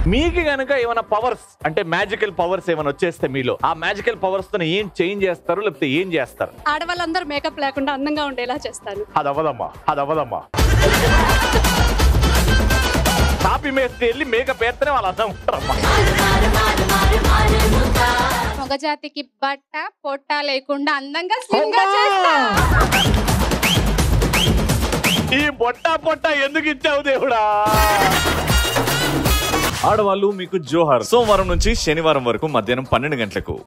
మీకు గనుక ఏమైనా పవర్స్ అంటే మ్యాజికల్ పవర్స్ ఏమైనా వచ్చేస్తే మీలో ఆ మ్యాజికల్ పవర్స్ తో ఏం చేంజ్ చేస్తారు లేకపోతే ఏం చేస్తారు ఆడవాళ్ళందరూ మేకప్ లేకుండా అందంగా ఉండేలా చేస్తాను అది అవ్వదమ్మా అది అవ్వదమ్మా కాపీ మేస్త్రి వెళ్ళి మేకప్ వేస్తేనే వాళ్ళు అర్థం ఉంటారమ్మా మగజాతికి బట్ట పొట్ట లేకుండా అందంగా స్లిమ్ గా చేస్తా ఈ పొట్ట పొట్ట ఎందుకు ఇచ్చావు దేవుడా ఆడవాళ్ళు మీకు జోహార్ సోమవారం నుంచి శనివారం వరకు మధ్యాహ్నం పన్నెండు గంటలకు